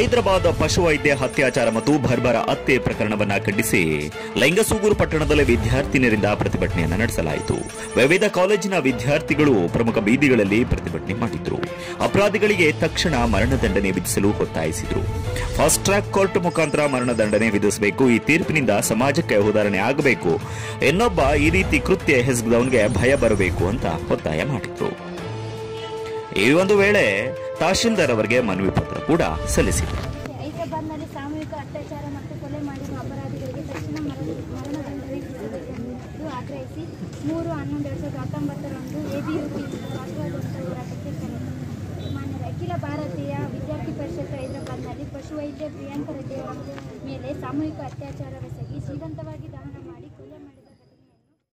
ಹೈದರಾಬಾದ್ ಪಶುವೈದ್ಯ ಅತ್ಯಾಚಾರ ಮತ್ತು ಬರ್ಬರ ಹತ್ಯೆ ಪ್ರಕರಣವನ್ನ ಖಂಡಿಸಿ ಲೈಂಗಸೂಗೂರು ಪಟ್ಟಣದಲ್ಲಿ ವಿದ್ಯಾರ್ಥಿನಿಯರಿಂದ ಪ್ರತಿಭಟನೆಯನ್ನ ನಡೆಸಲಾಯಿತು ವಿವಿಧ ಕಾಲೇಜಿನ ವಿದ್ಯಾರ್ಥಿಗಳು ಪ್ರಮುಖ ಬೀದಿಗಳಲ್ಲಿ ಪ್ರತಿಭಟನೆ ಮಾಡಿದ್ರು ಅಪರಾಧಿಗಳಿಗೆ ತಕ್ಷಣ ಮರಣದಂಡನೆ ವಿಧಿಸಲು ಒತ್ತಾಯಿಸಿದರು ಫಾಸ್ಟ್ ಟ್ರ್ಯಾಕ್ ಕೋರ್ಟ್ ಮುಖಾಂತರ ಮರಣದಂಡನೆ ವಿಧಿಸಬೇಕು ಈ ತೀರ್ಪಿನಿಂದ ಸಮಾಜಕ್ಕೆ ಉದಾಹರಣೆ ಆಗಬೇಕು ಇನ್ನೊಬ್ಬ ಈ ರೀತಿ ಕೃತ್ಯ ಎಸಗಿದವನಿಗೆ ಭಯ ಬರಬೇಕು ಅಂತ ಒತ್ತಾಯ ಮಾಡಿದ್ರು ಈ ಒಂದು ವೇಳೆ ತಹಶೀಲ್ದಾರ್ ಅವರಿಗೆ ಮನವಿ ಪತ್ರ ಕೂಡ ಸಲ್ಲಿಸಿದರು ಹೈದರಾಬಾದ್ನಲ್ಲಿ ಸಾಮೂಹಿಕ ಅತ್ಯಾಚಾರ ಮತ್ತು ಕೊಲೆ ಮಾಡಿರುವ ಅಪರಾಧಿಗಳಿಗೆ ತಕ್ಷಣ ಮರಣ ಮರಣದಂಡನೆ ವಿಧಿಸಬೇಕೆಂದು ಆಗ್ರಹಿಸಿ ಮೂರು ಹನ್ನೊಂದು ಎರಡು ಸಾವಿರದ ಹತ್ತೊಂಬತ್ತರಂದು ಎಬಿಯುಪಿ ರಾಷ್ಟ್ರಾದ್ಯಂತ ಹೋರಾಟಕ್ಕೆ ಕರೆ ಮಾನ್ಯರ ಅಖಿಲ ಭಾರತೀಯ ವಿದ್ಯಾರ್ಥಿ ಪರಿಷತ್ ಹೈದರಾಬಾದ್ನಲ್ಲಿ ಪಶುವೈದ್ಯ ಪ್ರಿಯಾಂಕ ರೆಡ್ಡಿ ಅವರ ಮೇಲೆ ಸಾಮೂಹಿಕ ಅತ್ಯಾಚಾರವೆಸಗಿ ಜೀವಂತವಾಗಿ